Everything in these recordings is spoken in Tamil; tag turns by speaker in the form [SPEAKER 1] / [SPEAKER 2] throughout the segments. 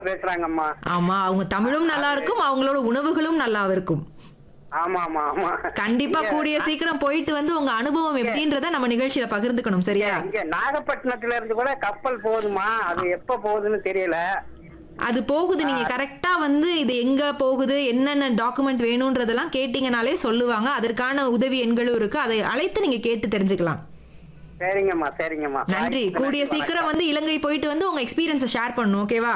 [SPEAKER 1] பேசுறாங்கம்மா
[SPEAKER 2] ஆமா அவங்க தமிழும் நல்லா இருக்கும் அவங்களோட உணவுகளும் நல்லா இருக்கும்
[SPEAKER 1] ஆமா ஆமா ஆமா
[SPEAKER 2] கண்டிப்பா
[SPEAKER 1] இங்க-
[SPEAKER 2] கூடிய சீக்கிரம் போயிட்டு வந்து உங்க அனுபவம் எப்படின்றத நம்ம நிகழ்ச்சியில பகிர்ந்துக்கணும் சரியா
[SPEAKER 1] இங்க நாகப்பட்டினத்துல இருந்து கூட கப்பல் போகுதுமா அது எப்ப போகுதுன்னு தெரியல
[SPEAKER 2] அது போகுது நீங்க கரெக்டா வந்து இது எங்க போகுது என்னென்ன டாக்குமெண்ட் வேணும்ன்றதெல்லாம் கேட்டீங்கனாலே சொல்லுவாங்க அதற்கான உதவி எண்களும் இருக்கு அதை அழைத்து நீங்க கேட்டு தெரிஞ்சுக்கலாம்
[SPEAKER 1] சரிங்கம்மா சரிங்கம்மா
[SPEAKER 2] நன்றி கூடிய சீக்கிரம் வந்து இலங்கை போயிட்டு வந்து உங்க எக்ஸ்பீரியன்ஸை ஷேர் பண்ணணும் ஓகேவா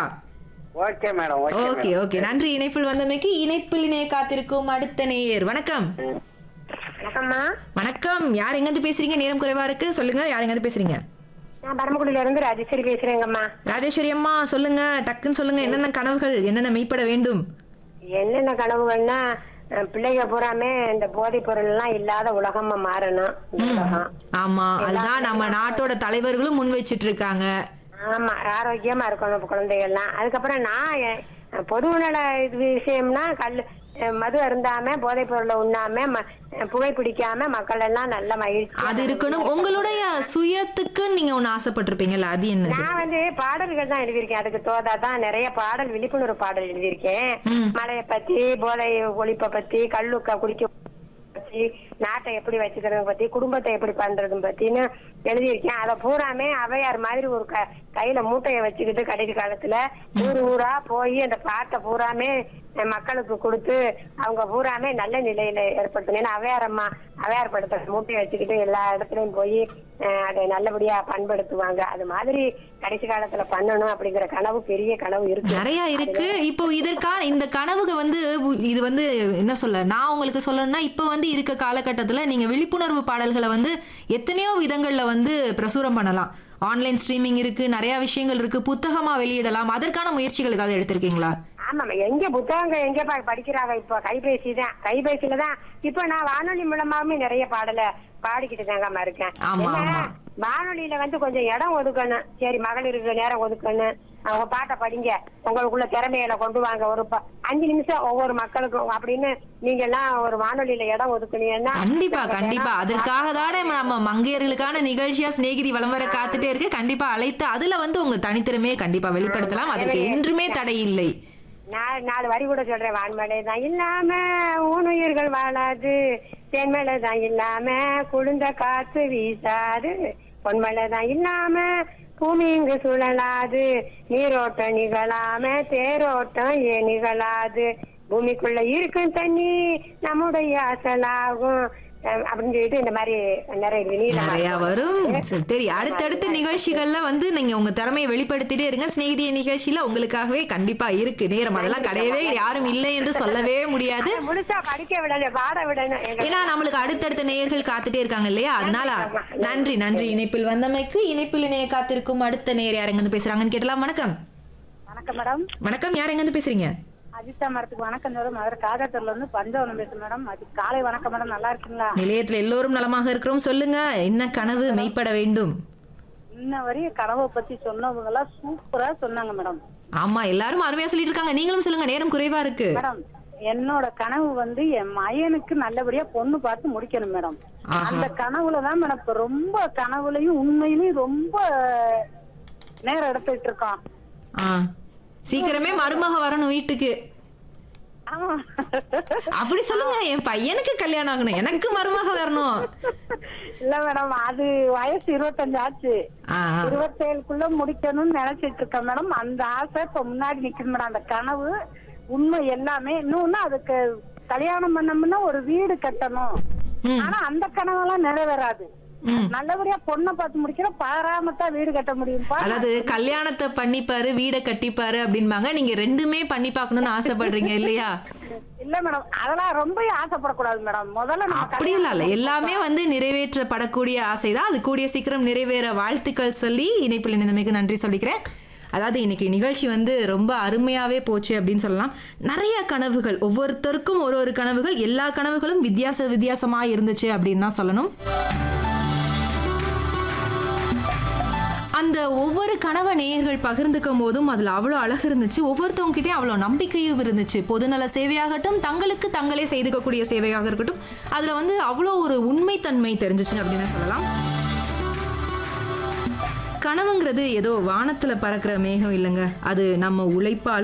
[SPEAKER 1] ஓகே மேடம்
[SPEAKER 2] ஓகே ஓகே நன்றி இணைப்பில் வந்தமைக்கு இணைப்பில் இணைய காத்திருக்கும் அடுத்த நேயர் வணக்கம்
[SPEAKER 3] வணக்கம்மா
[SPEAKER 2] வணக்கம் யார் எங்க இருந்து பேசுறீங்க நேரம் குறைவா இருக்கு சொல்லுங்க யார் எங்க இருந்து பேசுறீங்க
[SPEAKER 3] நான் பரமக்குடியில இருந்து ராஜேஸ்வரி பேசுறேங்கம்மா
[SPEAKER 2] ராஜேஸ்வரி அம்மா சொல்லுங்க டக்குன்னு சொல்லுங்க என்னென்ன கனவுகள் என்னென்ன மெய்ப்பட வேண்டும்
[SPEAKER 3] என்னென்ன கனவுகள்னா அஹ், பிள்ளைங்க பூராமே இந்த போதைப் பொருள் எல்லாம் இல்லாத உலகமா மாறணும் இந்த உலகம்
[SPEAKER 2] ஆமா அதுதான் நம்ம நாட்டோட தலைவர்களும் முன் வச்சிட்டு இருக்காங்க
[SPEAKER 3] ஆமா ஆரோக்கியமா இருக்கணும் இப்ப குழந்தைகள்லாம் அதுக்கப்புறம் நான் எ- பொது நல இது விஷயம்னா கல் அஹ், மது அருந்தாம போதைப் பொருளை உண்ணாம ம- புகை பிடிக்காம மக்கள் எல்லாம் நல்ல மகிழ்ச்சி
[SPEAKER 2] அது இருக்கணும் உங்களுடைய சுயத்துக்கு நீங்க ஒண்ணு ஆசைப்பட்டிருப்பீங்கல்ல அது என்னது
[SPEAKER 3] நான் வந்து பாடல்கள் தான் எழுதியிருக்கேன் அதுக்கு தோதா தான் நிறைய பாடல் விழிப்புணர்வு பாடல் எழுதியிருக்கேன்
[SPEAKER 2] ம்.
[SPEAKER 3] மலையை பத்தி போதை ஒழிப்பை பத்தி கல்லுக்க குடிக்க பத்தி நாட்டை எப்படி வச்சுக்கிறத பத்தி குடும்பத்தை எப்படி பண்றது பத்தின்னு எழுதியிருக்கேன் அதை பூராமே அவையார் மாதிரி ஒரு க கையில மூட்டையை வச்சுக்கிட்டு கடைசி காலத்துல ஊர் ஊரா போய் அந்த பாட்டை பூராமே அஹ், மக்களுக்கு கொடுத்து அவங்க பூராமே நல்ல நிலையில ஏற்படுத்தணும் ஏன்னா அவையார் அம்மா அவையார் படுத்த மூட்டையை வச்சுக்கிட்டு எல்லா இடத்துலயும் போய் அஹ், அதை நல்லபடியா பண்படுத்துவாங்க அது மாதிரி கடைசி காலத்துல பண்ணணும் அப்படிங்கிற கனவு பெரிய கனவு இருக்கு
[SPEAKER 2] நிறைய இருக்கு இப்போ இதற்கான இந்த கனவுக வந்து உ- இது வந்து என்ன சொல்ல நான் உங்களுக்கு சொல்லணும்னா இப்போ வந்து இருக்க காலகட்டத்துல நீங்க விழிப்புணர்வு பாடல்களை வந்து எத்தனையோ விதங்கள்ல வந்து பிரசுரம் பண்ணலாம் ஆன்லைன் ஸ்ட்ரீமிங் இருக்கு நிறைய விஷயங்கள் இருக்கு புத்தகமா வெளியிடலாம் அதற்கான முயற்சிகள் ஏதாவது எடுத்திருக்கீங்களா
[SPEAKER 3] ஆமாமா எங்க புத்தகங்கள் எங்க பா- படிக்கிறாங்க இப்ப கைபேசி தான் கைபேசியில தான் இப்ப நான் வானொலி மூலமாவே நிறைய பாடல பாடிக்கிட்டு தாங்கம்மா இருக்கேன்
[SPEAKER 2] ஆமா,
[SPEAKER 3] என்ன,
[SPEAKER 2] ஆமா.
[SPEAKER 3] வானொலியில வந்து கொஞ்சம் இடம் ஒதுக்கணும் சரி மகளிருக்கு நேரம் ஒதுக்கணும் அவங்க பாட்டை படிங்க உங்களுக்குள்ள திறமையில கொண்டு வாங்க ஒரு ப- அஞ்சு நிமிஷம் ஒவ்வொரு மக்களுக்கும் அப்படின்னு நீங்க எல்லாம் ஒரு வானொலியில இடம் ஒதுக்குனீங்கன்னா
[SPEAKER 2] கண்டிப்பா கண்டிப்பா அதற்காக தானே நம்ம மங்கையர்களுக்கான நிகழ்ச்சியா சிநேகிதி வலம் வர காத்துட்டே இருக்கு கண்டிப்பா அழைத்து அதுல வந்து உங்க தனித்திறமையை கண்டிப்பா வெளிப்படுத்தலாம் அதற்கு என்றுமே தடை இல்லை
[SPEAKER 3] நான் நாலு வரி கூட சொல்றேன் வான்மழை தான் இல்லாம ஊனுயிர்கள் வாழாது தென்மழை தான் இல்லாம குளிர்ந்த காத்து வீசாது பொன்மழை தான் இல்லாம பூமி இங்கு சுழலாது நீரோட்டம் நிகழாம தேரோட்டம் ஏன் நிகழாது பூமிக்குள்ள இருக்கும் தண்ணி நம்முடைய அசலாகும் அஹ் அப்படின்னு சொல்லிட்டு இந்த மாதிரி நிறைய நீளமா
[SPEAKER 2] நிறைய
[SPEAKER 3] இருக்கும்.
[SPEAKER 2] வரும் சரி சரி அடுத்தடுத்த நிகழ்ச்சிகள்ல வந்து நீங்க உங்க திறமையை வெளிப்படுத்திட்டே இருங்க சிநேகிதிய நிகழ்ச்சியில உங்களுக்காகவே கண்டிப்பா இருக்கு நேரம் அதெல்லாம் கிடையவே யாரும் இல்லை என்று சொல்லவே முடியாது
[SPEAKER 3] அதை முழுசா படிக்க விடணும் பாட விடணும் எங்க
[SPEAKER 2] ஏன்னா நம்மளுக்கு அடுத்தடுத்த நேயர்கள் காத்துட்டே இருக்காங்க இல்லையா அதனால நன்றி நன்றி இணைப்பில் வந்தமைக்கு இணைப்பில் இணைய காத்திருக்கும் அடுத்த நேயர் யார் எங்க இருந்து பேசுறாங்கன்னு கேட்டலாம் வணக்கம்
[SPEAKER 4] வணக்கம் மேடம்
[SPEAKER 2] வணக்கம் யார் எங்க இருந்து பேசுறீங்க
[SPEAKER 4] அஜிதா மரத்துக்கு வணக்கம் மேடம் மதுரை காகத்தூர்ல இருந்து பஞ்சவனம் பேசுறேன் மேடம் அது காலை வணக்கம் மேடம் நல்லா இருக்கீங்களா
[SPEAKER 2] நிலையத்துல எல்லோரும் நலமாக இருக்கிறோம் சொல்லுங்க என்ன கனவு மெய்ப்பட வேண்டும்
[SPEAKER 4] இன்ன வரையும் கனவை பத்தி சொன்னவங்க எல்லாம் சூப்பரா சொன்னாங்க மேடம்
[SPEAKER 2] ஆமா எல்லாரும் அருமையா சொல்லிட்டு இருக்காங்க நீங்களும் சொல்லுங்க நேரம் குறைவா இருக்கு
[SPEAKER 4] மேடம் என்னோட கனவு வந்து என் மயனுக்கு நல்லபடியா பொண்ணு பார்த்து முடிக்கணும் மேடம்
[SPEAKER 2] ஆஹா.
[SPEAKER 4] அந்த கனவுல தான் மேடம் இப்ப ரொம்ப கனவுலயும் உண்மையிலயும் ரொம்ப நேரம் எடுத்துட்டு இருக்கோம்
[SPEAKER 2] ஆ சீக்கிரமே மருமக வரணும் வீட்டுக்கு
[SPEAKER 4] ஆமா
[SPEAKER 2] அப்படி சொல்லுங்க என் பையனுக்கு கல்யாணம் ஆகணும் எனக்கு மருமக வரணும்
[SPEAKER 4] இல்ல மேடம் அது வயசு இருபத்தஞ்சு ஆச்சு
[SPEAKER 2] ஆ, ஆ.
[SPEAKER 4] இருபத்தேழுக்குள்ள முடிக்கணும்னு நினைச்சிட்டு இருக்கேன் மேடம் அந்த ஆசை இப்ப முன்னாடி நிக்குது மேடம் அந்த கனவு உண்மை எல்லாமே இன்னொன்னு அதுக்கு கல்யாணம் பண்ணோம்னா ஒரு வீடு கட்டணும்
[SPEAKER 2] ம்.
[SPEAKER 4] ஆனா அந்த கனவெல்லாம் நிறைவேறாது
[SPEAKER 2] ம்.
[SPEAKER 4] நல்லபடியா பொண்ணை பார்த்து முடிக்கிற பாராமத்தான் வீடு கட்ட முடியும்பா
[SPEAKER 2] அதாவது கல்யாணத்தை பண்ணிப்பாரு வீடை கட்டிப்பாரு அப்படின்பாங்க நீங்க ரெண்டுமே பண்ணி பார்க்கணும்னு ஆசைப்படுறீங்க இல்லையா
[SPEAKER 4] இல்ல மேடம் அதெல்லாம் ரொம்ப ஆசைப்படக்கூடாது மேடம் முதல்ல நம்ம
[SPEAKER 2] அப்படி இல்ல இல்ல எல்லாமே வந்து நிறைவேற்றப்படக்கூடிய ஆசைதான் அது கூடிய சீக்கிரம் நிறைவேற வாழ்த்துக்கள் சொல்லி இணைப்பில் இணைந்தமைக்கு நன்றி சொல்லிக்கிறேன் அதாவது இன்னைக்கு நிகழ்ச்சி வந்து ரொம்ப அருமையாவே போச்சு அப்படின்னு சொல்லலாம் நிறைய கனவுகள் ஒவ்வொருத்தருக்கும் ஒரு ஒரு கனவுகள் எல்லா கனவுகளும் வித்தியாச வித்தியாசமா இருந்துச்சு அப்படின்னு தான் சொல்லணும் அந்த ஒவ்வொரு கனவை நேயர்கள் பகிர்ந்துக்கும் போதும் அதுல அவ்வளோ அழகு இருந்துச்சு ஒவ்வொருத்தவங்க கிட்டே அவ்வளோ நம்பிக்கையும் இருந்துச்சு பொதுநல சேவையாகட்டும் தங்களுக்கு தங்களே செய்துக்கக்கூடிய சேவையாக இருக்கட்டும் அதுல வந்து அவ்வளோ ஒரு உண்மைத்தன்மை தெரிஞ்சிச்சு அப்படின்னு சொல்லலாம் கனவுங்கிறது ஏதோ வானத்துல பறக்கிற மேகம் இல்லைங்க அது நம்ம உழைப்பாலும்